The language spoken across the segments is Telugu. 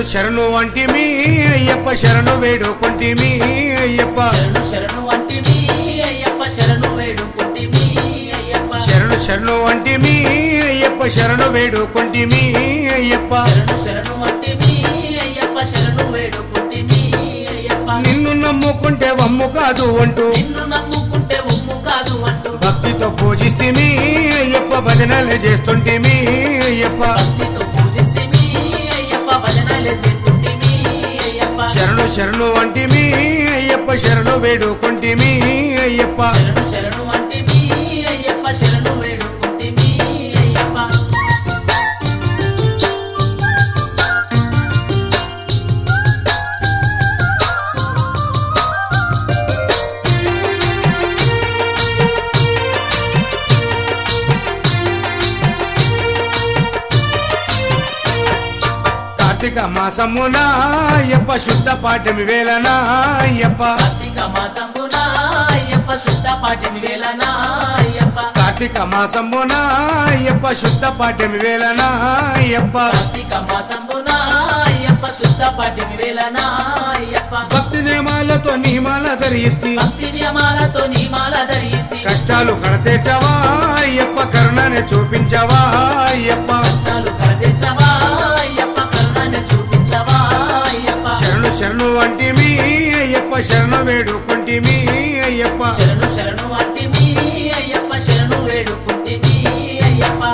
శరణు శరణు అంటిమి అయ్యప్ప శరణు వేడుకొంటిమి అయ్యప్ప శరణు శరణు అంటిమి అయ్యప్ప శరణు వేడుకుంటిమి అయ్యప్ప శరణు శరణు అంటిమి అయ్యప్ప శరణు వేడుకొంటిమి అయ్యప్ప శరణు శరణు అంటిమి అయ్యప్ప శరణు వేడుకుంటిమి అయ్యప్ప నిన్ను నమ్ముకుంటే వమ్ము కాదు అంటూ నిన్ను నమ్ముకుంటే ఉమ్ము కాదు అంటూ భక్తితో పూజిస్తేమి అయ్యప్ప భజనలు చేస్తుంటేమి అయ్యప్ప భక్తితో పూజిస్తేమి అయ్యప్ప భజనలే చేస్తుంటిమి అయ్యప్ప శరణు శరణు అంటిమి అయ్యప్ప శరణు వేడుకొంటిమి అయ్యప్ప శరణు శరణు అంటిమి అయ్యప్ప శరణు వేడుకుంటిమి అయ్యప్ప కార్తీక మాసమున అయ్యప్ప శుద్ధ పాఠమి వేళన అయ్యప్ప కార్తీక మాసంబున అయ్యప్ప శుద్ధ పాటిమి వేళన అయ్యప్ప కార్తీక మాసమున అయ్యప్ప శుద్ధ పాఠమి వేళన అయ్యప్ప కార్తీక మాసంబున అయ్యప్ప శుద్ధ పాటిమి వేళన అయ్యప్ప భక్తి నియమాలతో నియమాల ధరిస్తి భక్తి నియమాలతో నియమాల ధరిస్తే కష్టాలు కడతీర్చవా అయ్యప్ప కరుణనే చూపించవా అయ్యప్ప కష్టాలు కడతెచ్చవా అయ్యప్ప కరుణను చూపించవా అయ్యప్ప శరణు శరణు అంటిమి అయ్యప్ప శరణు వేడుకుంటిమి అయ్యప్ప శరణు శరణు అంటిమి అయ్యప్ప శరణు వేడుకుంటిమి అయ్యప్ప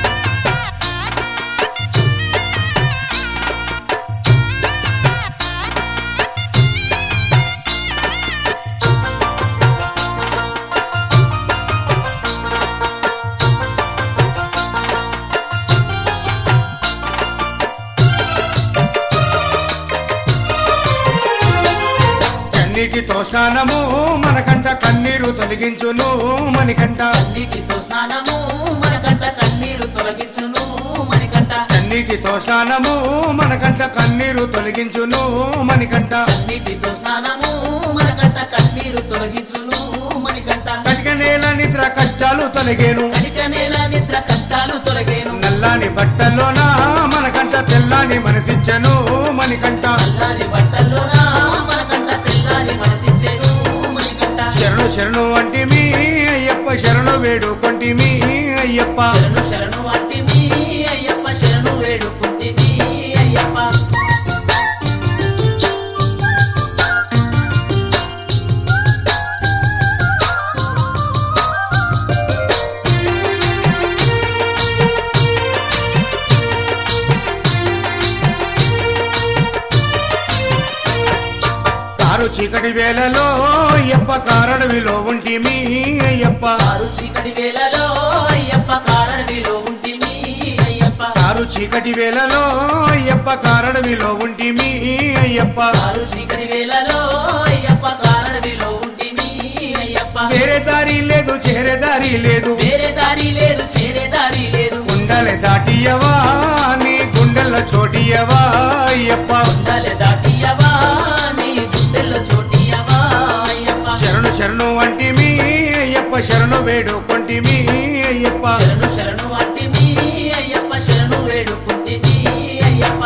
కన్నీటితో స్నానము మనకంట కన్నీరు తొలగించును మణికంట కన్నీటితో స్నానము మనకంట కన్నీరు తొలగించును మణికంట కన్నీటితో స్నానము మనకంట కన్నీరు తొలగించును మణికంట కన్నీటితో స్నానము మనకంట కన్నీరు తొలగించును మణికంట కటిక నేల నిద్ర కష్టాలు తొలగేను కనిక నేల నిద్ర కష్టాలు తొలగేను నల్లాని బట్టల్లోన మనకంట తెల్లాని మనసిచ్చను మణికంట నల్లాని బట్టల్లోనా మనకంట తెల్లాని మనసిచ్చేను మణికంట శరణు శరణు అంటిమి అయ్యప్ప శరణు వేడుకొంటిమి అయ్యప్ప శరణు శరణు అంటిమి అయ్యప్ప శరణు వేడుకుంటిమి అయ్యప్ప కారు చీకటి వేళలో అయ్యప్ప కారణవిలో ఉంటిమి అయ్యప్ప ఆరు చీకటి వేళలో అయ్యప్ప కారణవిలో ఉంటిమి అయ్యప్ప కారు చీకటి వేళలో అయ్యప్ప కారణవిలో ఉంటిమి అయ్యప్ప ఆరు చీకటి వేళలో అయ్యప్ప కారణవిలో ఉంటిమి అయ్యప్ప వేరే దారి లేదు చేరే దారి లేదు వేరే దారి లేదు చేరే దారి లేదు గుండెల దాటియవా నీ గుండెల చోటియవా అయ్యప్ప కొండలు దాటియవా నీ గుండెల్లో చోటియవా అయ్యప్ప శరణు శరణు అంటిమి అయ్యప్ప శరణు వేడుకొంటిమి అయ్యప్ప శరణు శరణు అంటిమి అయ్యప్ప శరణు వేడుకుంటిమి అయ్యప్ప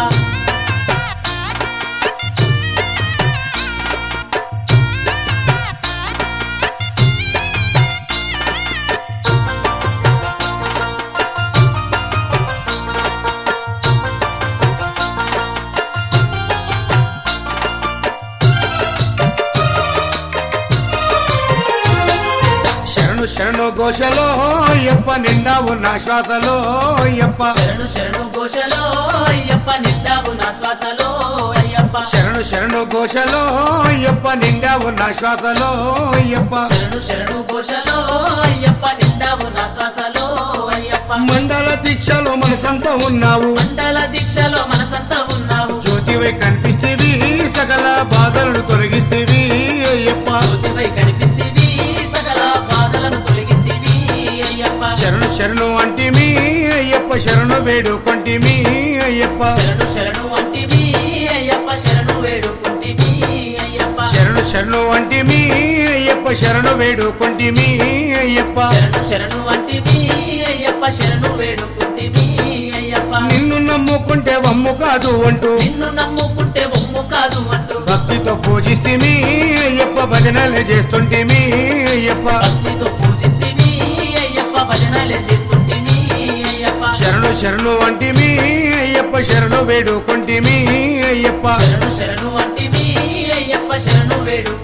శరణు శరణు ఘోషలో అయ్యప్ప నిండా ఉన్న శ్వాసలో అయ్యప్ప శరణు శరణు ఘోషలో అయ్యప్ప నిండావు నా శ్వాసలో అయ్యప్ప శరణు శరణు ఘోషలో అయ్యప్ప నిండా ఉన్న శ్వాసలో అయ్యప్ప శరణు శరణు ఘోషలో అయ్యప్ప నిండావు నా శ్వాసలో అయ్యప్ప మండల దీక్షలో మనసంతా ఉన్నావు మండల దీక్షలో మనసంతా ఉన్నావు జ్యోతివై కనిపిస్తేవి సకల బాధలను తొలగిస్తేవి అయ్యప్ప జ్యోతివై కనిపిస్తేవి సకల బాధలను తొలగిస్తేవి అయ్యప్ప శరణు శరణు అంటిమి అయ్యప్ప శరణు వేడుకొంటిమి అయ్యప్ప శరణు శరణు అంటివి అయ్యప్ప శరణు వేడుకుంటివి అయ్యప్ప శరణు శరణు అంటిమి అయ్యప్ప శరణు వేడుకొంటిమి అయ్యప్ప శరణు శరణు అంటివి అయ్యప్ప శరణు వేడుకుంటివి అయ్యప్ప నిన్ను నమ్ముకుంటే వమ్ము కాదు అంటూ నిన్ను నమ్ముకుంటే ఒమ్ము కాదు అంటూ భక్తితో పూజిస్తేమి అయ్యప్ప భజనలు చేస్తుంటేమి అయ్యప్ప భక్తితో పూజిస్తేమి అయ్యప్ప భజనాలే చేస్తుంటేమి అయ్యప్ప శరణు శరణు అంటిమి అయ్యప్ప శరణు వేడుకుంటిమి అయ్యప్ప శరణు శరణు అంటిమి అయ్యప్ప శరణు వేడు